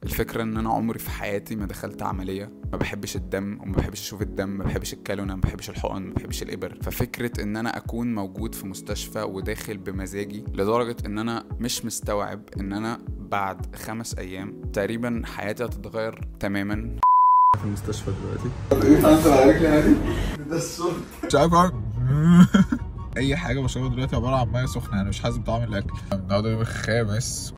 الفكرة ان انا عمري في حياتي ما دخلت عملية ما بحبش الدم وما بحبش اشوف الدم ما بحبش الكالونة ما بحبش الحقن ما بحبش الابر ففكرة ان انا اكون موجود في مستشفى وداخل بمزاجي لدرجة ان انا مش مستوعب ان انا بعد خمس ايام تقريبا حياتي هتتغير تماما في المستشفى دلوقتي انت على رجلي هادي ده الصوت مش عارف اعمل اي حاجه بشربها دلوقتي عباره عن ميه سخنه انا مش حاسس بطعم الاكل النهارده اليوم الخامس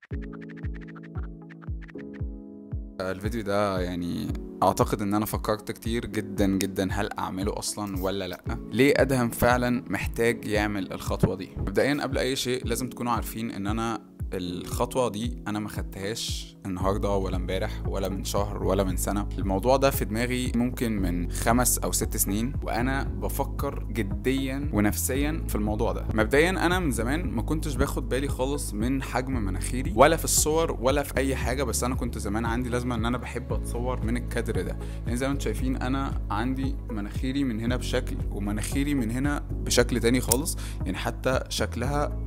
الفيديو ده يعني اعتقد ان انا فكرت كتير جدا جدا هل اعمله اصلا ولا لا ليه ادهم فعلا محتاج يعمل الخطوه دي مبدئيا قبل اي شيء لازم تكونوا عارفين ان انا الخطوه دي انا ما خدتهاش النهارده ولا امبارح ولا من شهر ولا من سنه الموضوع ده في دماغي ممكن من خمس او ست سنين وانا بفكر جديا ونفسيا في الموضوع ده مبدئيا انا من زمان ما كنتش باخد بالي خالص من حجم مناخيري ولا في الصور ولا في اي حاجه بس انا كنت زمان عندي لازمه ان انا بحب اتصور من الكادر ده يعني زي ما انتم شايفين انا عندي مناخيري من هنا بشكل ومناخيري من هنا بشكل تاني خالص يعني حتى شكلها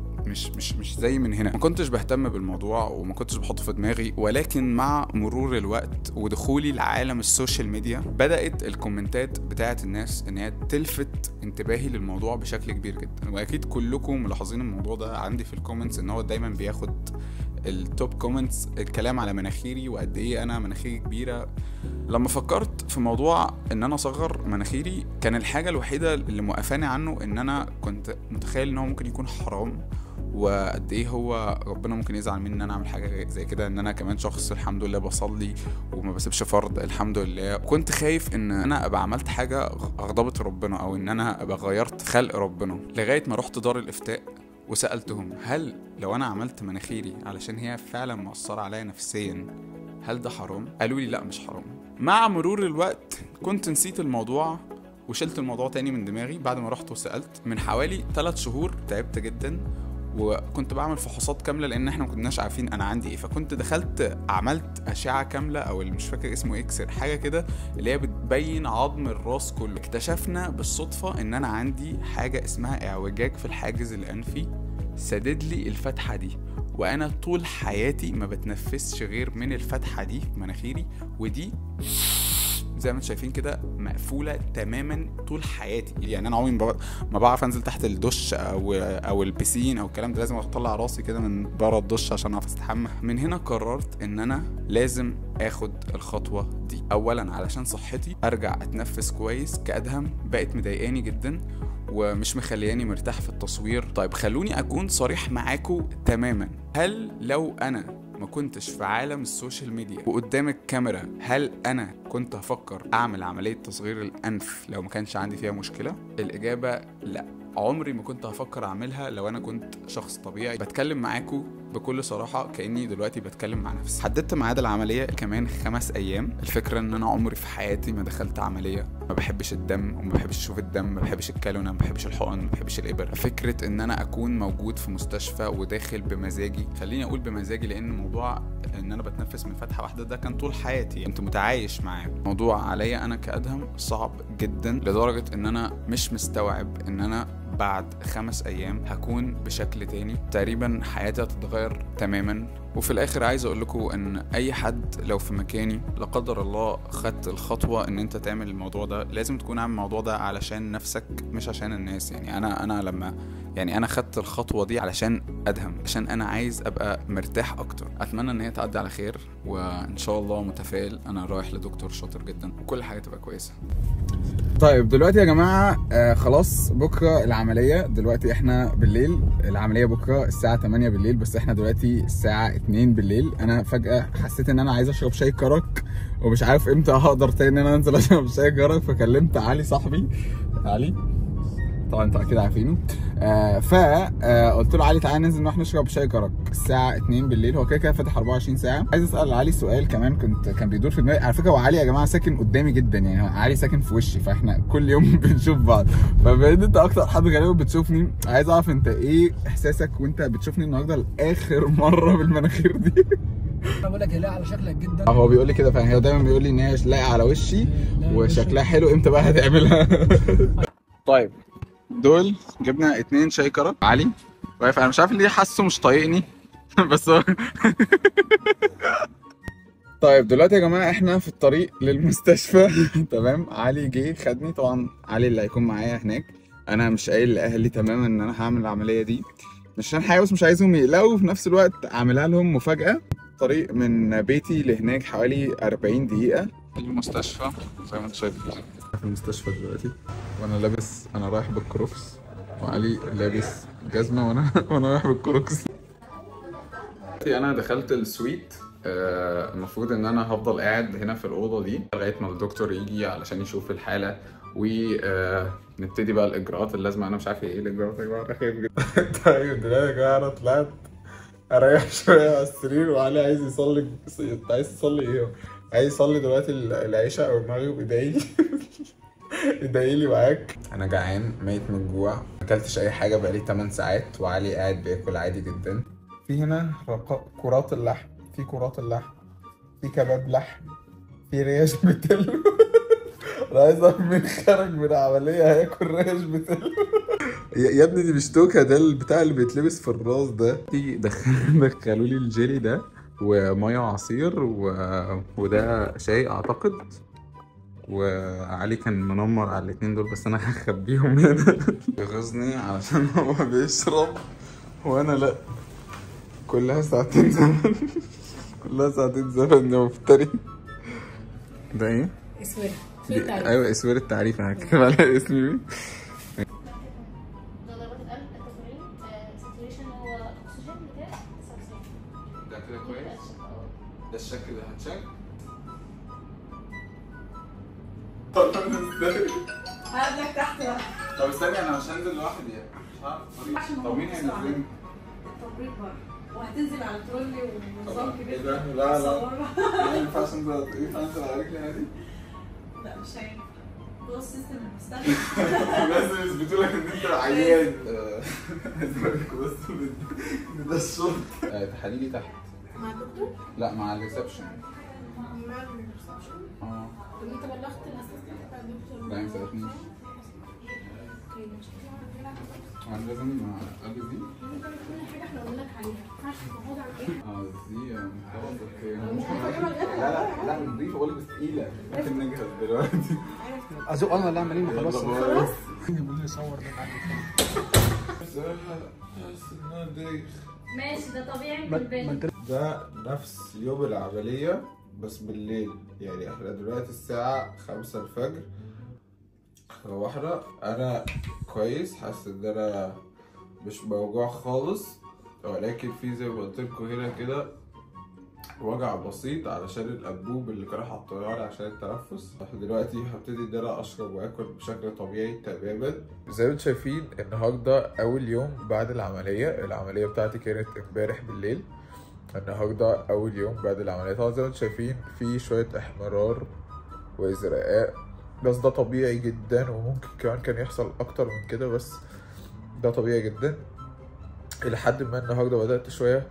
مش مش مش زي من هنا ما كنتش بهتم بالموضوع وما كنتش بحطه في دماغي ولكن مع مرور الوقت ودخولي لعالم السوشيال ميديا بدات الكومنتات بتاعه الناس ان هي تلفت انتباهي للموضوع بشكل كبير جدا واكيد كلكم ملاحظين الموضوع ده عندي في الكومنتس ان هو دايما بياخد التوب كومنتس الكلام على مناخيري وقد ايه انا مناخيري كبيره لما فكرت في موضوع ان انا اصغر مناخيري كان الحاجه الوحيده اللي موقفاني عنه ان انا كنت متخيل ان هو ممكن يكون حرام وقد ايه هو ربنا ممكن يزعل مني ان انا اعمل حاجه زي كده ان انا كمان شخص الحمد لله بصلي وما بسيبش فرض الحمد لله كنت خايف ان انا ابقى عملت حاجه اغضبت ربنا او ان انا ابقى غيرت خلق ربنا لغايه ما رحت دار الافتاء وسالتهم هل لو انا عملت مناخيري علشان هي فعلا مؤثره عليا نفسيا هل ده حرام قالوا لي لا مش حرام مع مرور الوقت كنت نسيت الموضوع وشلت الموضوع تاني من دماغي بعد ما رحت وسالت من حوالي 3 شهور تعبت جدا وكنت بعمل فحوصات كامله لان احنا ما كناش عارفين انا عندي ايه فكنت دخلت عملت اشعه كامله او اللي مش فاكر اسمه اكسر حاجه كده اللي هي بتبين عظم الراس كله اكتشفنا بالصدفه ان انا عندي حاجه اسمها اعوجاج في الحاجز الانفي سدد لي الفتحه دي وانا طول حياتي ما بتنفسش غير من الفتحه دي في مناخيري ودي زي ما انتم شايفين كده مقفوله تماما طول حياتي يعني انا عمري ما بعرف انزل تحت الدش او او البسين او الكلام ده لازم اطلع راسي كده من بره الدش عشان اعرف استحمى من هنا قررت ان انا لازم اخد الخطوه دي اولا علشان صحتي ارجع اتنفس كويس كادهم بقت مضايقاني جدا ومش مخلياني مرتاح في التصوير طيب خلوني اكون صريح معاكم تماما هل لو انا ما كنتش في عالم السوشيال ميديا وقدام الكاميرا هل انا كنت هفكر اعمل عمليه تصغير الانف لو ما كانش عندي فيها مشكله الاجابه لا عمري ما كنت هفكر اعملها لو انا كنت شخص طبيعي بتكلم معاكم بكل صراحة كأني دلوقتي بتكلم مع نفسي حددت ميعاد العملية كمان خمس أيام الفكرة إن أنا عمري في حياتي ما دخلت عملية ما بحبش الدم وما بحبش أشوف الدم ما بحبش الكالونة ما بحبش الحقن ما بحبش الإبر فكرة إن أنا أكون موجود في مستشفى وداخل بمزاجي خليني أقول بمزاجي لأن موضوع إن أنا بتنفس من فتحة واحدة ده كان طول حياتي كنت متعايش معاه موضوع عليا أنا كأدهم صعب جدا لدرجة إن أنا مش مستوعب إن أنا بعد خمس ايام هكون بشكل تاني تقريبا حياتي هتتغير تماما وفي الاخر عايز اقول لكم ان اي حد لو في مكاني لا قدر الله خدت الخطوه ان انت تعمل الموضوع ده لازم تكون عامل الموضوع ده علشان نفسك مش عشان الناس يعني انا انا لما يعني انا خدت الخطوه دي علشان ادهم عشان انا عايز ابقى مرتاح اكتر اتمنى ان هي تعدي على خير وان شاء الله متفائل انا رايح لدكتور شاطر جدا وكل حاجه تبقى كويسه طيب دلوقتي يا جماعه آه خلاص بكره العمليه دلوقتي احنا بالليل العمليه بكره الساعه 8 بالليل بس احنا دلوقتي الساعه 2 بالليل انا فجاه حسيت ان انا عايز اشرب شاي كرك ومش عارف امتى هقدر تاني ان انا انزل اشرب شاي كرك فكلمت علي صاحبي علي طبعا انتوا اكيد عارفينه آه فقلت له علي تعالى ننزل نروح نشرب شاي كرك الساعه 2 بالليل هو كده كده فاتح 24 ساعه عايز اسال علي سؤال كمان كنت كان بيدور في دماغي على فكره هو علي يا جماعه ساكن قدامي جدا يعني علي ساكن في وشي فاحنا كل يوم بنشوف بعض فبقيت انت اكتر حد غالبا بتشوفني عايز اعرف انت ايه احساسك وانت بتشوفني النهارده لاخر مره بالمناخير دي انا بقول لك هي لايقه على شكلك جدا هو بيقول لي كده فعلا هو دايما بيقول لي ان هي لايقه على وشي وشكلها حلو امتى بقى هتعملها طيب دول جبنا اتنين شاي كرك علي واقف انا مش عارف ليه حاسه مش طايقني بس هو طيب دلوقتي يا جماعه احنا في الطريق للمستشفى تمام علي جه خدني طبعا علي اللي هيكون معايا هناك انا مش قايل لاهلي تماما ان انا هعمل العمليه دي مش عشان حاجه بس مش عايزهم يقلقوا وفي نفس الوقت عاملها لهم مفاجاه طريق من بيتي لهناك حوالي 40 دقيقه المستشفى زي ما انتم شايفين في المستشفى دلوقتي وانا لابس انا رايح بالكروكس وعلي لابس جزمه وانا وانا رايح بالكروكس دلوقتي انا دخلت السويت آه، المفروض ان انا هفضل قاعد هنا في الاوضه دي لغايه ما الدكتور يجي علشان يشوف الحاله ونبتدي بقى الاجراءات اللازمه انا مش عارف ايه الاجراءات يا جماعه انا خايف جدا طيب دلوقتي يا جماعه انا طلعت اريح شويه على السرير وعلي عايز يصلي انت عايز تصلي ايه؟ عايز يصلي دلوقتي العشاء او المغرب ادعي لي ادعي لي معاك انا جعان ميت من الجوع ما اكلتش اي حاجه بقالي 8 ساعات وعلي قاعد بياكل عادي جدا في هنا رق- كرات اللحم في كرات اللحم في كباب لحم في ريش بتلو انا عايز اعرف مين خرج من عمليه هياكل ريش بتلو يا يا ابني دي مش توكه ده البتاع اللي بيتلبس في الراس ده تيجي دخل دخلوا لي الجيلي ده وميه وعصير و... وده شاي اعتقد وعلي كان منمر على الاتنين دول بس انا هخبيهم هنا يغيظني علشان هو بيشرب وانا لا كلها ساعتين زمن كلها ساعتين زمن يا مفتري ده ايه؟ اسود دي- ايوه اسوار التعريف انا هكتب عليها اسمي ضربات القلب التمرين ساتوريشن هو اكسجين بتاع 99 ده كده كويس ده الشك ده هتشك هقابلك تحت بقى طب استني انا مش هنزل لوحدي يعني مش هعرف الطريق. عشان طب مين هو هينزلني؟ التمريض بره وهتنزل على ترولي ونظام طب كبير إيه ده؟ لا، لا. تصورها. ما ينفعش انزل ينفع انزل على رجلي عادي؟ لا مش هينفع هو السيستم المستشفى لازم يثبتوا لك ان انت عيان عايز اقول لكم بس إن ده الشرط تحاليلي تحت مع الدكتور لا مع الريسبشن مع الريسبشن اه طب انت بلغت الاسيستنت بتاع الدكتور لا ما سالتنيش اوكي مش انا لازم قبل دي كل حاجه احنا قلنا لك عليها ما ينفعش تقعد على ايه اه دي خلاص اوكي مش هفهمك غير لا لا لا نضيف بقول بس تقيله ممكن نجهز دلوقتي ازق انا اللي اعمل ايه خلاص خلاص بيقول لي صور ده بعد بصراحه حاسس ان انا دايخ ماشي ده طبيعي ما بالبال انت ده نفس يوم العملية بس بالليل يعني احنا دلوقتي الساعة خمسة الفجر واحدة أنا كويس حاسس إن أنا مش موجوع خالص ولكن في زي ما قلت لكم هنا كده وجع بسيط علشان الأنبوب اللي كانوا حاطينه لي عشان التنفس دلوقتي هبتدي إن أنا أشرب وآكل بشكل طبيعي تماما زي ما انتم شايفين النهارده اول يوم بعد العمليه العمليه بتاعتي كانت امبارح بالليل النهارده اول يوم بعد العمليه طبعا زي ما انتم شايفين في شويه احمرار وازرقاء بس ده طبيعي جدا وممكن كمان كان يحصل اكتر من كده بس ده طبيعي جدا الى حد ما النهارده بدات شويه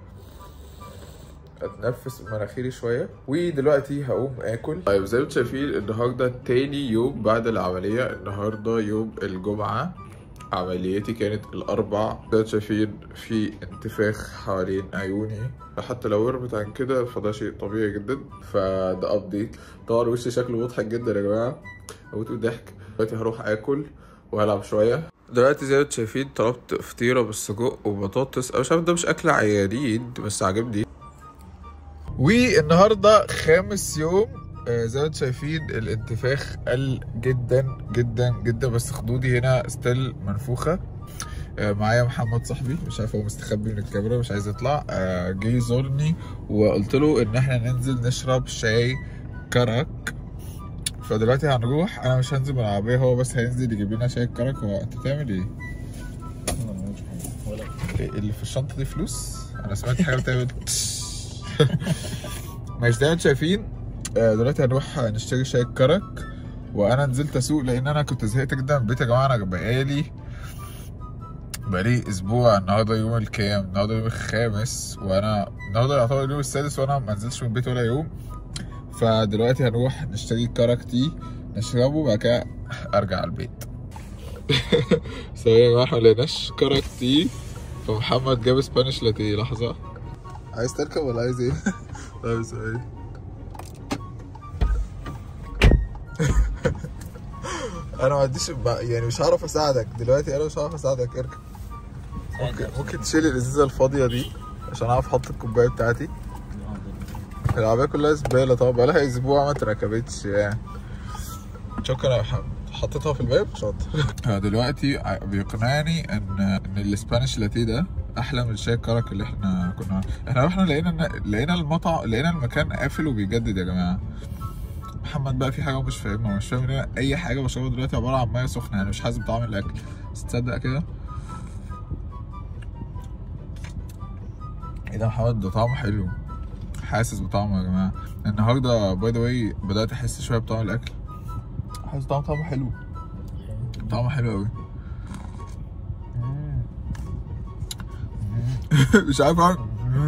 اتنفس مناخيري شويه ودلوقتي هقوم اكل طيب زي ما انتم شايفين النهارده تاني يوم بعد العمليه النهارده يوم الجمعه عمليتي كانت الاربع زي ما انتم شايفين في انتفاخ حوالين عيوني حتى لو ورمت عن كده فده شيء طبيعي جدا فده ابديت طبعا وشي شكله مضحك جدا يا جماعه هموت من الضحك دلوقتي هروح اكل وهلعب شويه دلوقتي زي ما انتم شايفين طلبت فطيره بالسجق وبطاطس انا مش عارف ده مش اكل عيانين بس عجبني والنهارده خامس يوم آه، زي ما انتم شايفين الانتفاخ قل جدا جدا جدا بس خدودي هنا ستيل منفوخه آه، معايا محمد صاحبي مش عارف هو مستخبي من الكاميرا مش عايز يطلع آه، جه يزورني وقلت له ان احنا ننزل نشرب شاي كرك فدلوقتي هنروح انا مش هنزل من العربيه هو بس هينزل يجيب لنا شاي كرك هو انت بتعمل ايه؟ إيه اللي في الشنطه دي فلوس؟ انا سمعت حاجه بتعمل ماشي زي ما انتم شايفين آه، دلوقتي هنروح نشتري شاي كرك وانا نزلت اسوق لان انا كنت زهقت جدا من البيت يا جماعه انا بقالي بقالي اسبوع النهارده يوم الكام النهارده يوم الخامس وانا النهارده يعتبر اليوم السادس وانا ما نزلتش من البيت ولا يوم فدلوقتي هنروح نشتري كرك تي نشربه وبعد كده ارجع البيت ثواني يا جماعه احنا ملقناش كرك تي فمحمد جاب سبانيش لاتيه لحظه عايز تركب ولا عايز ايه؟ طيب ثواني انا ما عنديش يعني مش هعرف اساعدك دلوقتي انا مش هعرف اساعدك اركب ممكن ممكن تشيل الازازه الفاضيه دي عشان اعرف احط الكوبايه بتاعتي العربيه كلها زباله طبعا بقالها اسبوع ما اتركبتش يعني شكرا حطيتها في الباب شاطر دلوقتي بيقنعني ان ان الاسبانيش لاتيه ده احلى من الشاي الكرك اللي احنا كنا احنا رحنا لقينا لقينا المطعم لقينا المكان قافل وبيجدد يا جماعه محمد بقى في حاجه مش فاهمها مش فاهم ان انا اي حاجه بشربها دلوقتي عباره عن ميه سخنه يعني مش حاسس بطعم الاكل بس تصدق كده ايه ده محمد ده طعمه حلو حاسس بطعمه يا جماعه النهارده باي ذا واي بدات احس شويه بطعم الاكل حاسس طعمه طعمه حلو طعمه حلو قوي مش عارف اعمل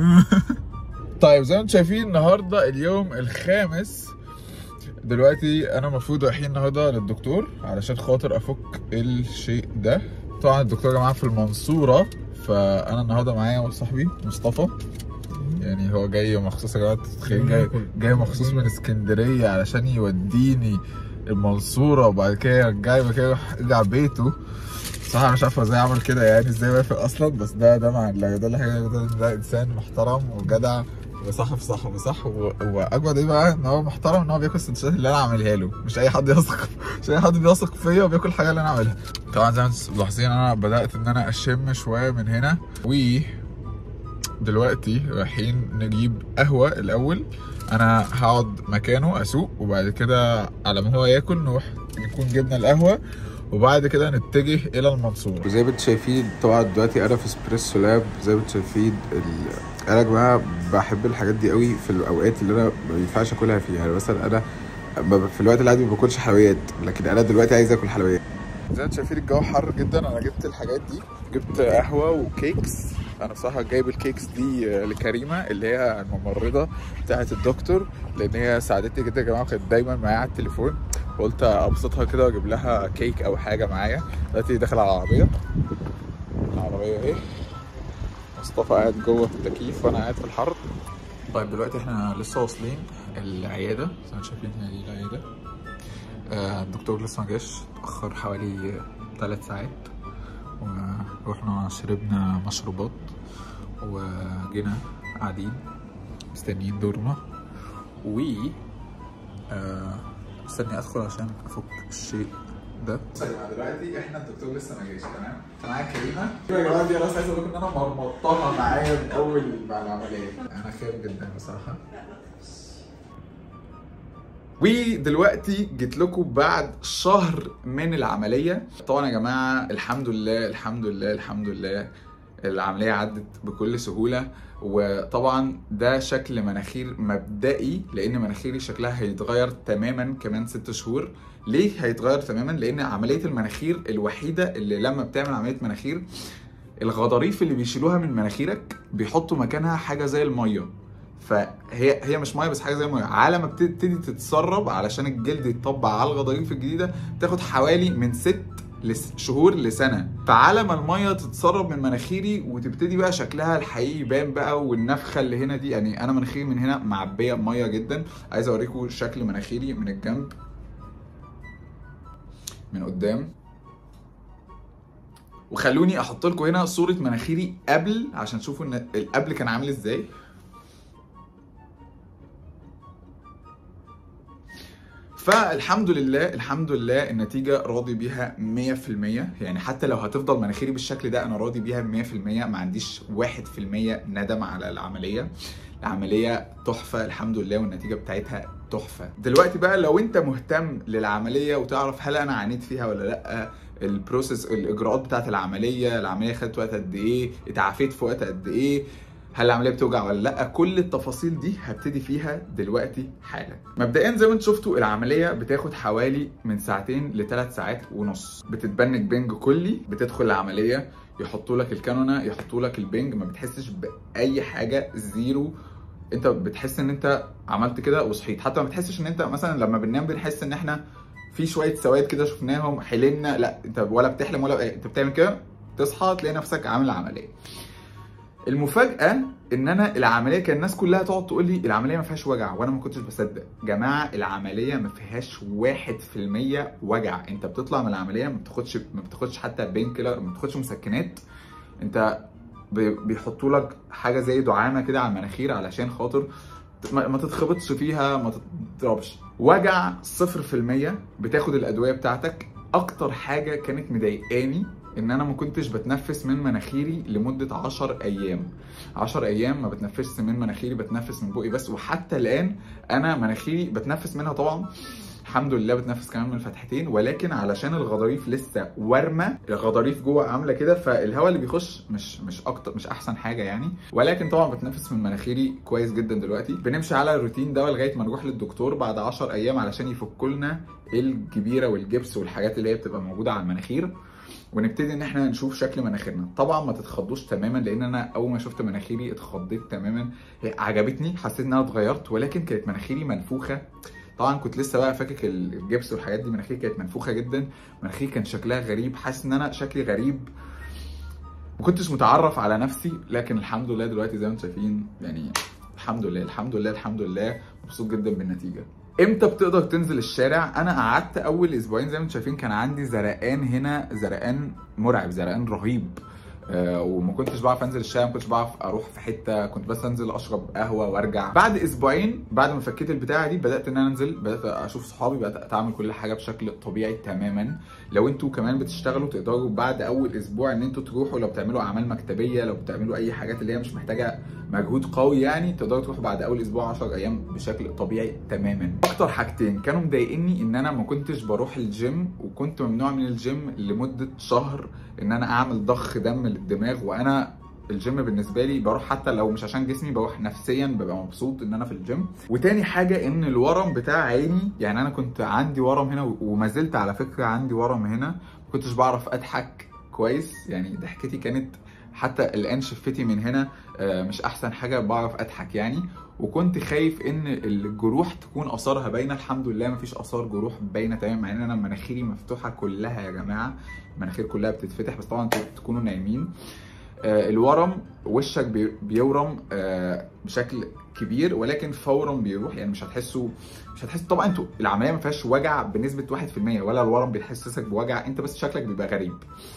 طيب زي ما انتم شايفين النهارده اليوم الخامس دلوقتي انا المفروض رايحين النهارده للدكتور علشان خاطر افك الشيء ده طبعا الدكتور يا جماعه في المنصوره فانا النهارده معايا صاحبي مصطفى يعني هو جاي مخصوص يا جماعه تتخيل جاي جاي مخصوص من اسكندريه علشان يوديني المنصوره وبعد كده يرجعني بعد كده يرجع بيته صراحة أنا مش عارف ازاي عمل كده يعني ازاي وافق اصلا بس ده ده مع ده اللي حاجه ده, ده انسان محترم وجدع وصاحب صاحبه صح و- واجمد ايه بقى ان هو محترم ان هو بياكل السندوتشات اللي انا عاملها له مش اي حد يثق مش اي حد بيثق فيا وبياكل الحاجه اللي انا عاملها طبعا زي ما انتم ملاحظين انا بدات ان انا اشم شويه من هنا و دلوقتي رايحين نجيب قهوه الاول انا هقعد مكانه اسوق وبعد كده على ما هو ياكل نروح نكون جبنا القهوه وبعد كده نتجه الى المنصوره وزي ما انتوا شايفين طبعا دلوقتي انا في اسبريسو لاب زي ما انتوا شايفين ال... انا يا جماعه بحب الحاجات دي قوي في الاوقات اللي انا ما ينفعش اكلها فيها يعني مثلا انا ب- في الوقت العادي ما باكلش حلويات لكن انا دلوقتي عايز اكل حلويات زي ما انتم شايفين الجو حر جدا انا جبت الحاجات دي جبت قهوه وكيكس انا بصراحه جايب الكيكس دي آه، لكريمه اللي هي الممرضه بتاعه الدكتور لان هي ساعدتني جدا يا جماعه كانت دايما معايا على التليفون قلت ابسطها كده واجيب لها كيك او حاجه معايا دلوقتي داخل على العربيه العربيه اهي مصطفى قاعد جوه في التكييف وانا قاعد في الحر طيب دلوقتي احنا لسه واصلين العياده زي ما انتم شايفين هي دي العياده آه، الدكتور لسه ما جاش اتأخر حوالي ثلاث ساعات ورحنا شربنا مشروبات وجينا قاعدين مستنيين دورنا و آه، مستني ادخل عشان افك الشيء ده دلوقتي احنا الدكتور لسه ما جاش تمام معايا كريمه يا جماعه دي انا عايز اقول لكم ان انا مرمطتها معايا من اول مع العمليه انا خايف جدا بصراحه ودلوقتي جيت لكم بعد شهر من العمليه طبعا يا جماعه الحمد لله الحمد لله الحمد لله العمليه عدت بكل سهوله وطبعا ده شكل مناخير مبدئي لان مناخيري شكلها هيتغير تماما كمان ست شهور ليه هيتغير تماما لان عمليه المناخير الوحيده اللي لما بتعمل عمليه مناخير الغضاريف اللي بيشيلوها من مناخيرك بيحطوا مكانها حاجه زي الميه فهي هي مش ميه بس حاجه زي الميه على ما بتبتدي تتسرب علشان الجلد يتطبع على الغضاريف الجديده تاخد حوالي من ست لس- شهور لسنه فعلى ما الميه تتسرب من مناخيري وتبتدي بقى شكلها الحقيقي يبان بقى والنفخه اللي هنا دي يعني انا مناخيري من هنا معبيه ميه جدا عايز اوريكم شكل مناخيري من الجنب من قدام وخلوني احط لكم هنا صوره مناخيري قبل عشان تشوفوا ان القبل كان عامل ازاي فالحمد لله الحمد لله النتيجة راضي بيها 100% يعني حتى لو هتفضل مناخيري بالشكل ده أنا راضي بيها 100% ما عنديش 1% ندم على العملية العملية تحفة الحمد لله والنتيجة بتاعتها تحفة دلوقتي بقى لو انت مهتم للعملية وتعرف هل انا عانيت فيها ولا لا البروسيس الاجراءات بتاعت العملية العملية خدت وقت قد ايه اتعافيت في وقت قد ايه هل العمليه بتوجع ولا لا كل التفاصيل دي هبتدي فيها دلوقتي حالا مبدئيا زي ما انتم شفتوا العمليه بتاخد حوالي من ساعتين لثلاث ساعات ونص بتتبنج بنج كلي بتدخل العمليه يحطوا لك الكانونا يحطوا لك البنج ما بتحسش باي حاجه زيرو انت بتحس ان انت عملت كده وصحيت حتى ما بتحسش ان انت مثلا لما بننام بنحس ان احنا في شويه سواد كده شفناهم حلمنا لا انت ولا بتحلم ولا انت بتعمل كده تصحى تلاقي نفسك عامل عمليه المفاجاه ان انا العمليه كان الناس كلها تقعد تقول لي العمليه ما فيهاش وجع وانا ما كنتش بصدق جماعه العمليه ما فيهاش 1% وجع انت بتطلع من العمليه ما بتاخدش ما بتاخدش حتى بين كيلر ما بتاخدش مسكنات انت بي- بيحطوا لك حاجه زي دعامه كده على المناخير علشان خاطر ما ما تتخبطش فيها ما تضربش وجع 0% بتاخد الادويه بتاعتك اكتر حاجه كانت مضايقاني ان انا ما كنتش بتنفس من مناخيري لمده 10 ايام 10 ايام ما بتنفسش من مناخيري بتنفس من بقي بس وحتى الان انا مناخيري بتنفس منها طبعا الحمد لله بتنفس كمان من الفتحتين ولكن علشان الغضاريف لسه وارمه الغضاريف جوه عامله كده فالهواء اللي بيخش مش مش اكتر مش احسن حاجه يعني ولكن طبعا بتنفس من مناخيري كويس جدا دلوقتي بنمشي على الروتين ده لغايه ما نروح للدكتور بعد 10 ايام علشان يفكوا لنا الجبيره والجبس والحاجات اللي هي بتبقى موجوده على المناخير ونبتدي ان احنا نشوف شكل مناخيرنا طبعا ما تتخضوش تماما لان انا اول ما شفت مناخيري اتخضيت تماما هي عجبتني حسيت ان انا اتغيرت ولكن كانت مناخيري منفوخه طبعا كنت لسه بقى فاكك الجبس والحاجات دي مناخيري كانت منفوخه جدا مناخيري كان شكلها غريب حاسس ان انا شكلي غريب ما كنتش متعرف على نفسي لكن الحمد لله دلوقتي زي ما انتم شايفين يعني الحمد لله الحمد لله الحمد لله مبسوط جدا بالنتيجه امتى بتقدر تنزل الشارع انا قعدت اول اسبوعين زي ما انتم شايفين كان عندي زرقان هنا زرقان مرعب زرقان رهيب آه، وما كنتش بعرف انزل الشارع ما كنتش بعرف اروح في حته كنت بس انزل اشرب قهوه وارجع بعد اسبوعين بعد ما فكيت البتاعه دي بدات ان انا انزل بدات اشوف صحابي بدات اعمل كل حاجه بشكل طبيعي تماما لو انتوا كمان بتشتغلوا تقدروا بعد اول اسبوع ان انتوا تروحوا لو بتعملوا اعمال مكتبيه لو بتعملوا اي حاجات اللي هي مش محتاجه مجهود قوي يعني تقدروا تروحوا بعد اول اسبوع 10 ايام بشكل طبيعي تماما اكتر حاجتين كانوا مضايقني ان انا ما كنتش بروح الجيم وكنت ممنوع من الجيم لمده شهر ان انا اعمل ضخ دم للدماغ وانا الجيم بالنسبه لي بروح حتى لو مش عشان جسمي بروح نفسيا ببقى مبسوط ان انا في الجيم وتاني حاجه ان الورم بتاع عيني يعني انا كنت عندي ورم هنا وما زلت على فكره عندي ورم هنا ما كنتش بعرف اضحك كويس يعني ضحكتي كانت حتى الان شفتي من هنا آه، مش احسن حاجه بعرف اضحك يعني وكنت خايف ان الجروح تكون اثارها باينه الحمد لله مفيش اثار جروح باينه تمام مع ان انا مناخيري مفتوحه كلها يا جماعه المناخير كلها بتتفتح بس طبعا انتوا تكونوا نايمين آه، الورم وشك بي- بيورم آه، بشكل كبير ولكن فورا بيروح يعني مش هتحسوا مش هتحس طبعا انتوا العمليه ما فيهاش وجع بنسبه 1% ولا الورم بيحسسك بوجع انت بس شكلك بيبقى غريب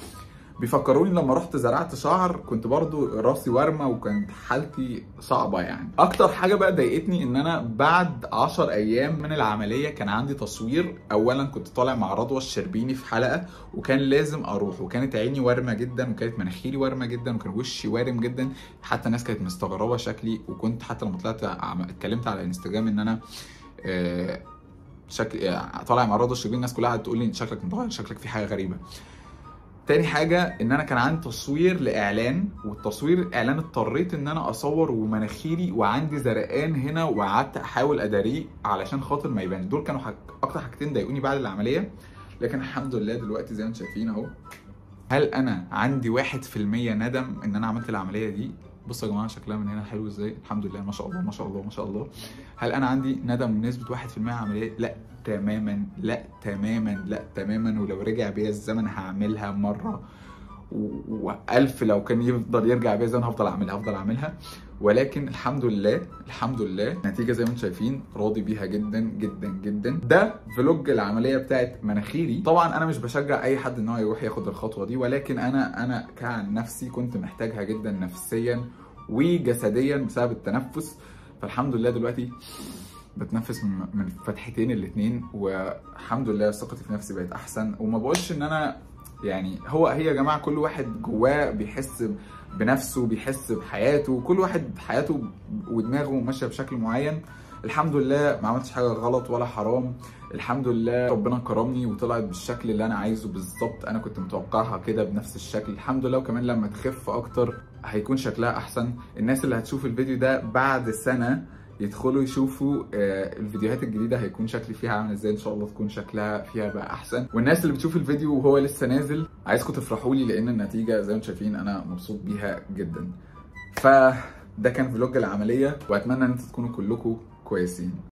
بيفكروني لما رحت زرعت شعر كنت برضو راسي ورمه وكانت حالتي صعبه يعني اكتر حاجه بقى ضايقتني ان انا بعد 10 ايام من العمليه كان عندي تصوير اولا كنت طالع مع رضوى الشربيني في حلقه وكان لازم اروح وكانت عيني وارمه جدا وكانت مناخيري وارمه جدا وكان وشي وارم جدا حتى الناس كانت مستغربه شكلي وكنت حتى لما طلعت عم- اتكلمت على انستجرام ان انا آه، شكل آه، طالع مع رضوى الشربيني الناس كلها قاعده تقول لي انت شكلك متغير شكلك في حاجه غريبه تاني حاجة ان انا كان عندي تصوير لاعلان والتصوير اعلان اضطريت ان انا اصور ومناخيري وعندي زرقان هنا وقعدت احاول اداريه علشان خاطر ما يبان دول كانوا حك... اكتر حاجتين ضايقوني بعد العملية لكن الحمد لله دلوقتي زي ما انتم شايفين اهو هل انا عندي واحد في المية ندم ان انا عملت العملية دي بصوا يا جماعه شكلها من هنا حلو ازاي الحمد لله ما شاء الله ما شاء الله ما شاء الله هل انا عندي ندم بنسبه 1% عمليه لا تماما لا تماما لا تماما ولو رجع بيا الزمن هعملها مره و- والف لو كان يفضل يرجع بيا الزمن هفضل اعملها هفضل اعملها ولكن الحمد لله الحمد لله نتيجه زي ما انتم شايفين راضي بيها جدا جدا جدا ده فلوج العمليه بتاعت مناخيري طبعا انا مش بشجع اي حد ان هو يروح ياخد الخطوه دي ولكن انا انا كعن نفسي كنت محتاجها جدا نفسيا وجسديا بسبب التنفس فالحمد لله دلوقتي بتنفس من من فتحتين الاثنين والحمد لله ثقتي في نفسي بقت احسن وما بقولش ان انا يعني هو هي يا جماعه كل واحد جواه بيحس بنفسه بيحس بحياته كل واحد حياته ودماغه ماشيه بشكل معين الحمد لله ما عملتش حاجه غلط ولا حرام الحمد لله ربنا كرمني وطلعت بالشكل اللي انا عايزه بالظبط انا كنت متوقعها كده بنفس الشكل الحمد لله وكمان لما تخف اكتر هيكون شكلها احسن الناس اللي هتشوف الفيديو ده بعد سنه يدخلوا يشوفوا آه، الفيديوهات الجديده هيكون شكلي فيها عامل ازاي ان شاء الله تكون شكلها فيها بقى احسن والناس اللي بتشوف الفيديو وهو لسه نازل عايزكم تفرحوا لي لان النتيجه زي ما انتم شايفين انا مبسوط بيها جدا فده كان فلوج العمليه واتمنى ان انتوا تكونوا كلكم كويسين